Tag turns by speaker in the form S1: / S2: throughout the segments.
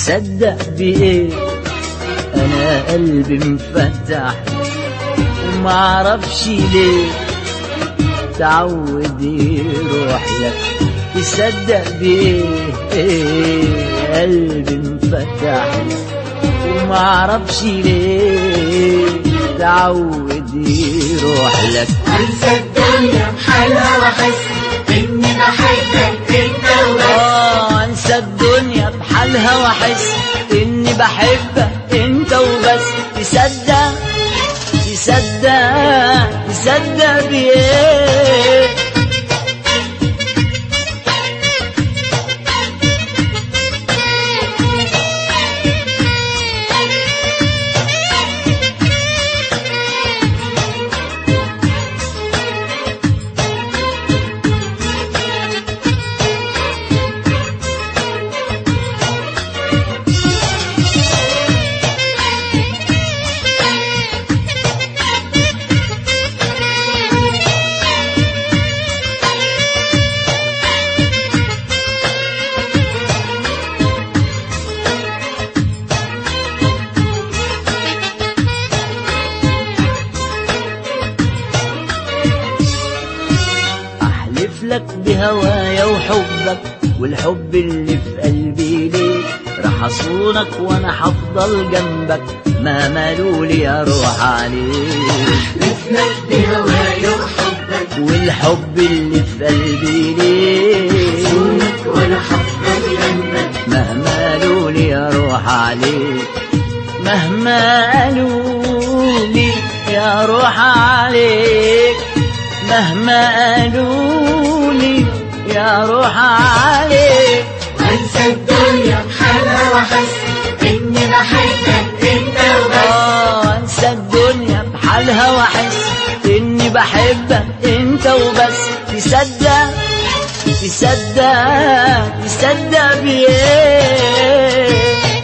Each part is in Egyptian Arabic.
S1: تصدق بإيه أنا قلبي مفتح ومعرفش ليه تعود يروح لك تصدق بإيه إيه قلبي مفتح ومعرفش ليه تعود يروح لك
S2: انسى الدنيا بحالها واحس اني بحبك انت وبس
S1: آه انسى الدنيا بحالها واحس اني بحبك انت وبس تصدق تصدق تصدق بيه احلف لك بهوايا وحبك والحب اللي في قلبي ليك راح اصونك وانا هفضل جنبك ما مالولي اروح عليك
S2: مثلك بهوايا وحبك
S1: والحب اللي في قلبي ليك
S2: دونك وانا حفظل جنبك
S1: مهما قالوا لي اروح عليك مهما قالوا لي يا روح عليك مهما قالوا لي يا روح عليك
S2: انسى الدنيا بحالها واحس اني بحبك انت وبس
S1: اه انسى الدنيا بحالها واحس اني بحبك انت وبس تصدق تصدق تصدق بيه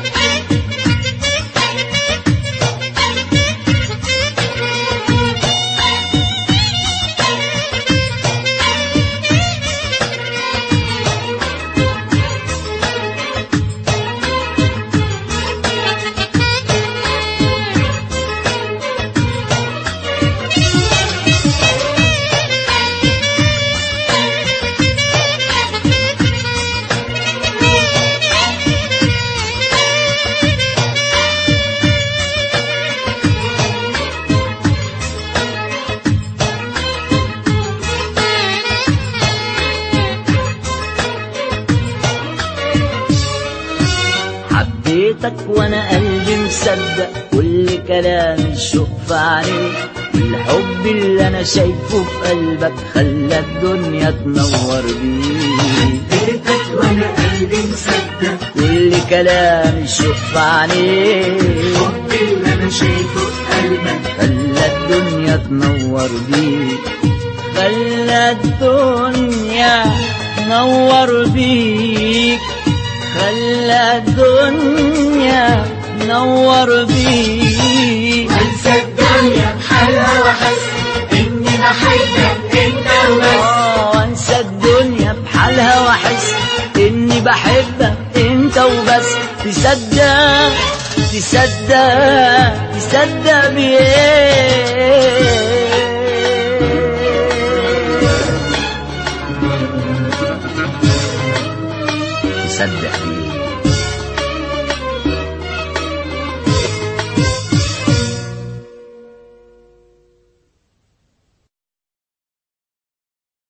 S1: حبيتك وانا قلبي مصدق كل كلام الشوق في عينيك الحب اللي انا شايفه في قلبك خلى الدنيا تنور بيك
S2: بيتك وانا قلبي مصدق
S1: كل كلام الشوق في عينيك
S2: حب اللي انا شايفه في قلبك
S1: خلى الدنيا تنور بيك خلى الدنيا تنور بيك خلى الدنيا تنور بيك
S2: انسى الدنيا بحالها واحس اني بحبك انت وبس
S1: اه انسى الدنيا بحالها واحس اني بحبك انت وبس تصدق تصدق تصدق بيه تصدق بيه